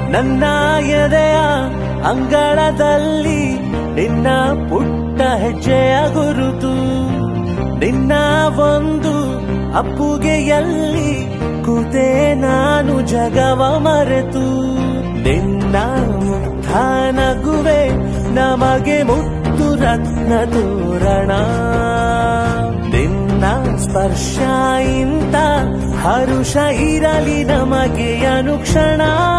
ನನ್ನ ಎದೆಯ ಅಂಗಳದಲ್ಲಿ ನಿನ್ನ ಪುಟ್ಟ ಹೆಜ್ಜೆಯ ಗುರುತು ನಿನ್ನ ಒಂದು ಅಪ್ಪುಗೆಯಲ್ಲಿ ಕೂತೆ ನಾನು ಜಗವ ಮರೆತು ನಿನ್ನ ಮುಗ್ಧ ನಗುವೆ ನಮಗೆ ಮುತ್ತು ರತ್ನ ತೋರಣ ನಿನ್ನ ಸ್ಪರ್ಶ ಇಂತ ಹರುಷ ಇರಲಿ ನಮಗೆ ಅನುಕ್ಷಣ